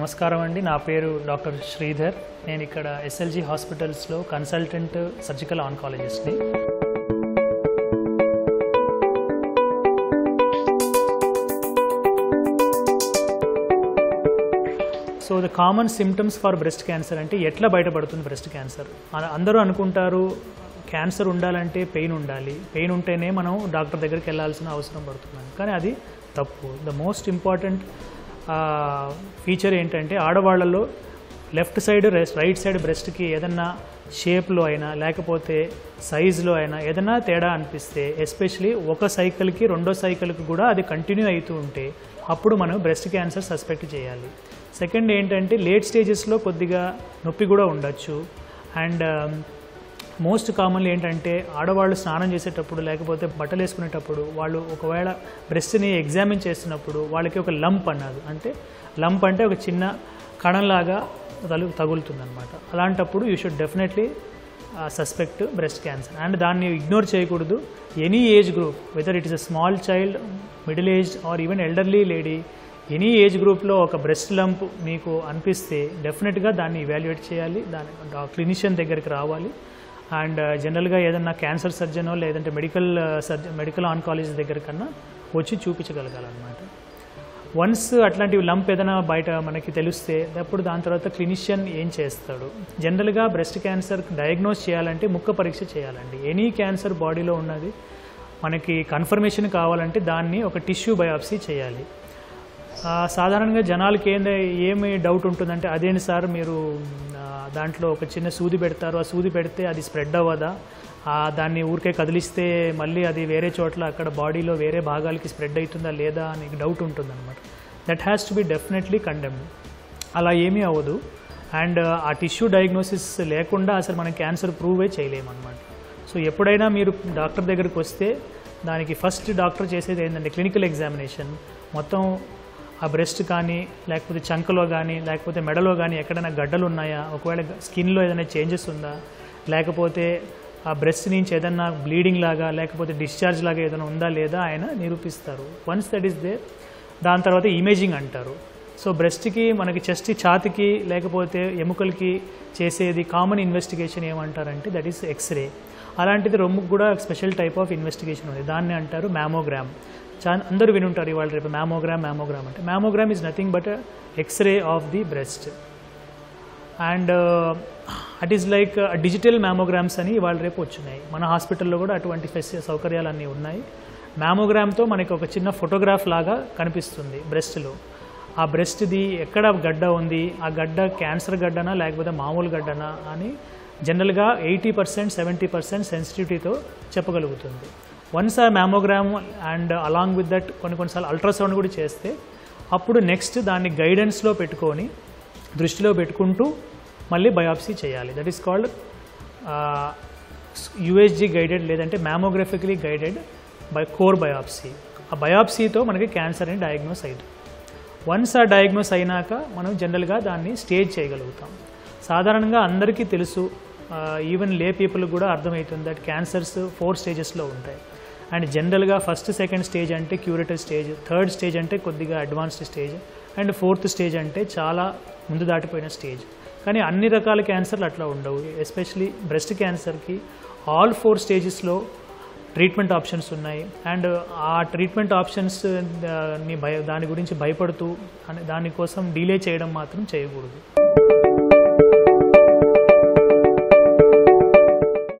నమస్కారం అండి నా పేరు డాక్టర్ శ్రీధర్ నేను ఇక్కడ ఎస్ఎల్జి హాస్పిటల్స్లో కన్సల్టెంట్ సర్జికల్ ఆన్కాలజిస్ట్ని so the common symptoms for breast cancer అంటే ఎట్లా బయటపడుతుంది బ్రెస్ట్ క్యాన్సర్ అ- అందరూ అనుకుంటారు క్యాన్సర్ ఉండాలంటే పెయిన్ ఉండాలి పెయిన్ ఉంటేనే మనం డాక్టర్ దగ్గరికి వెళ్ళాల్సిన అవసరం పడుతుంది కానీ అది తప్పు ద మోస్ట్ ఇంపార్టెంట్ ఫీచర్ ఏంటంటే ఆడవాళ్ళలో లెఫ్ట్ సైడ్ రైట్ సైడ్ బ్రెస్ట్కి ఏదన్నా షేప్లో అయినా లేకపోతే సైజులో అయినా ఏదైనా తేడా అనిపిస్తే ఎస్పెషలీ ఒక సైకిల్కి రెండో సైకిల్కి కూడా అది కంటిన్యూ అవుతూ ఉంటే అప్పుడు మనం బ్రెస్ట్ క్యాన్సర్ సస్పెక్ట్ చేయాలి సెకండ్ ఏంటంటే లేట్ స్టేజెస్లో కొద్దిగా నొప్పి కూడా ఉండొచ్చు అండ్ మోస్ట్ కామన్లీ ఏంటంటే ఆడవాళ్ళు స్నానం చేసేటప్పుడు లేకపోతే బట్టలు వేసుకునేటప్పుడు వాళ్ళు ఒకవేళ బ్రెస్ట్ని ఎగ్జామిన్ చేస్తున్నప్పుడు వాళ్ళకి ఒక లంప్ అన్నది అంటే లంప్ అంటే ఒక చిన్న కణంలాగా తగు తగులుతుంది అనమాట అలాంటప్పుడు you should definitely suspect breast cancer and దాన్ని ఇగ్నోర్ చేయకూడదు any age group whether it is a small child middle age or even elderly lady any age గ్రూప్లో ఒక బ్రెస్ట్ లంప్ మీకు అనిపిస్తే డెఫినెట్గా దాన్ని ఇవాల్యుయేట్ చేయాలి దాని క్లినిషియన్ దగ్గరికి రావాలి అండ్ జనరల్గా ఏదన్నా క్యాన్సర్ సర్జనో లేదంటే మెడికల్ సర్జన్ మెడికల్ ఆన్కాలజీ దగ్గర కన్నా వచ్చి చూపించగలగాలన్నమాట వన్స్ అట్లాంటివి లంప్ ఏదైనా బయట మనకి తెలిస్తే అప్పుడు దాని తర్వాత క్లినిషియన్ ఏం చేస్తాడు జనరల్గా బ్రెస్ట్ క్యాన్సర్ డయాగ్నోస్ చేయాలంటే ముక్క పరీక్ష చేయాలండి ఎనీ క్యాన్సర్ బాడీలో ఉన్నది మనకి కన్ఫర్మేషన్ కావాలంటే దాన్ని ఒక టిష్యూ బయాప్సీ చేయాలి ఆ, సాధారణంగా జనాలకి ఏంది ఏమి డౌట్ ఉంటుందంటే అదేంటి సార్ మీరు ఆ, దాంట్లో ఒక చిన్న సూది పెడతారు ఆ సూది పెడితే అది స్ప్రెడ్ అవ్వదా ఆ, దాన్ని ఊరికే కదిలిస్తే మళ్ళీ అది వేరే చోట్ల అక్కడ బాడీలో వేరే భాగాలకి స్ప్రెడ్ అవుతుందా లేదా అని డౌట్ ఉంటుందన్నమాట that has to be definitely condemn అలా ఏమీ అవ్వదు అండ్ ఆ టిష్యూ డయాగ్నోసిస్ లేకుండా అసలు మనం క్యాన్సర్ ప్రూవే చేయలేమన్నమాట సో ఎప్పుడైనా మీరు డాక్టర్ దగ్గరికి వస్తే దానికి ఫస్ట్ డాక్టర్ చేసేది ఏంటంటే క్లినికల్ ఎగ్జామినేషన్ మొత్తం ఆ బ్రెస్ట్ కానీ లేకపోతే చంకలో కానీ లేకపోతే మెడలో కానీ ఎక్కడైనా గడ్డలు ఉన్నాయా ఒకవేళ స్కిన్లో ఏదైనా చేంజెస్ ఉందా లేకపోతే ఆ బ్రెస్ట్ నుంచి ఏదైనా బ్లీడింగ్ లాగా లేకపోతే డిశ్చార్జ్ లాగా ఏదైనా ఉందా లేదా ఆయన నిరూపిస్తారు వన్స్ దట్ ఈస్ దే దాని తర్వాత ఇమేజింగ్ అంటారు సో బ్రెస్ట్కి మనకి చెస్ట్ ఛాతికి లేకపోతే ఎముకలకి చేసేది కామన్ ఇన్వెస్టిగేషన్ ఏమంటారంటే దట్ ఈస్ ఎక్స్రే అలాంటిది రొమ్ముకు కూడా స్పెషల్ టైప్ ఆఫ్ ఇన్వెస్టిగేషన్ ఉంది దాన్ని అంటారు మ్యామోగ్రామ్ చా అందరూ వినుంటారు ఇవాళ రేపు మ్యామోగ్రామ్ మ్యామోగ్రామ్ అంటే mammogram is nothing but X-ray of the breast and it is like digital mammograms అని ఇవాళ రేపు వచ్చినాయి మన హాస్పిటల్లో కూడా అటువంటి ఫెసి సౌకర్యాలు అన్నీ ఉన్నాయి మ్యామోగ్రామ్తో మనకి ఒక చిన్న ఫోటోగ్రాఫ్ లాగా కనిపిస్తుంది బ్రెస్ట్లో ఆ బ్రెస్ట్ది ఎక్కడ గడ్డ ఉంది ఆ గడ్డ క్యాన్సర్ గడ్డనా లేకపోతే మామూలు గడ్డనా అని జనరల్గా ఎయిటీ పర్సెంట్ సెవెంటీ పర్సెంట్ సెన్సిటివిటీతో చెప్పగలుగుతుంది వన్స్ ఆ mammogram and along with that కొన్ని కొన్నిసార్లు అల్ట్రాసౌండ్ కూడా చేస్తే అప్పుడు నెక్స్ట్ దాన్ని గైడెన్స్లో పెట్టుకొని దృష్టిలో పెట్టుకుంటూ మళ్ళీ బయాప్సీ చేయాలి that is called USG guided లేదంటే mammographically guided by core biopsy ఆ బయాప్సీతో మనకి క్యాన్సర్ అని డయాగ్నోస్ అయింది వన్స్ ఆ డయాగ్నోస్ అయినాక మనం జనరల్గా దాన్ని స్టేజ్ చేయగలుగుతాం సాధారణంగా అందరికీ తెలుసు ఈవెన్ లే పీపుల్ కూడా అర్థమవుతుంది దట్ క్యాన్సర్స్ ఫోర్ స్టేజెస్లో ఉంటాయి అండ్ జనరల్గా ఫస్ట్ సెకండ్ స్టేజ్ అంటే క్యూరేటివ్ స్టేజ్ థర్డ్ స్టేజ్ అంటే కొద్దిగా advanced stage and fourth stage అంటే చాలా ముందు దాటిపోయిన స్టేజ్ కానీ అన్ని రకాల క్యాన్సర్లు అట్లా ఉండవు ఎస్పెషలీ బ్రెస్ట్ క్యాన్సర్కి ఆల్ ఫోర్ స్టేజెస్లో ట్రీట్మెంట్ ఆప్షన్స్ ఉన్నాయి అండ్ ఆ ట్రీట్మెంట్ ఆప్షన్స్ ని భయ దాని గురించి భయపడుతూ అని దానికోసం డిలే చేయడం మాత్రం చేయకూడదు